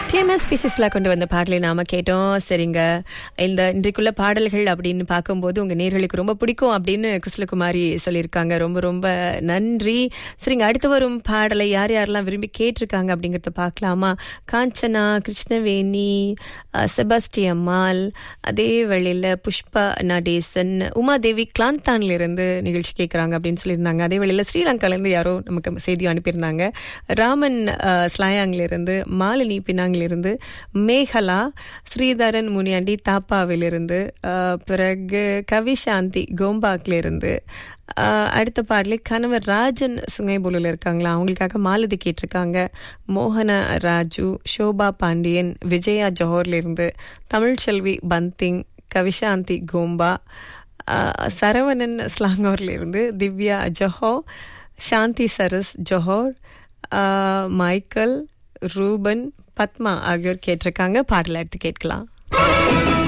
TMS பீசஸ்ல கொண்டு வந்த பாடலை நாம கேட்டோம் சரிங்க இந்த இன்றைக்குள்ள பாடல்கள் அப்படின்னு பார்க்கும்போது உங்க நேர்களுக்கு ரொம்ப பிடிக்கும் அப்படின்னு குசலகுமாரி சொல்லியிருக்காங்க ரொம்ப ரொம்ப நன்றி சரிங்க அடுத்து வரும் பாடலை யார் யாரெல்லாம் விரும்பி கேட்டிருக்காங்க அப்படிங்கறத பார்க்கலாமா காஞ்சனா கிருஷ்ணவேணி அஹ், செபாஸ்டி அம்மாள் அதே வேளையில புஷ்பா நடேசன் உமாதேவி கிளாந்தான்ல இருந்து நிகழ்ச்சி கேட்கறாங்க அப்படின்னு சொல்லியிருந்தாங்க அதே வேளையில ஸ்ரீலங்கால இருந்து யாரோ நமக்கு செய்தி அனுப்பியிருந்தாங்க ராமன் அஹ், ஸ்லாயாங்ல இருந்து மாலினி பினாங்கிலிருந்து மேகலா ஸ்ரீதரன் முனியாண்டி தாப்பாவிலிருந்து அஹ், பிறகு கவிசாந்தி கோம்பாக்ல இருந்து அஹ், அடுத்த பாடலை கணவர் ராஜன் சுங்கைபுலில் இருக்காங்களா அவங்களுக்காக மாலதி கேட்டிருக்காங்க மோகன ராஜு ஷோபா பாண்டியன் விஜயா ஜோஹர்ல இருந்து தமிழ்ச்செல்வி பந்திங் கவிசாந்தி கோம்பா அஹ், சரவணன் ஸ்லாங்கூர்ல இருந்து திவ்யா ஜொஹோ சாந்தி சரஸ் ஜொஹோர் அஹ், மைக்கேல் ரூபன் பத்மா ஆகியோர் கேட்டிருக்காங்க பாடலை எடுத்து கேட்கலாம்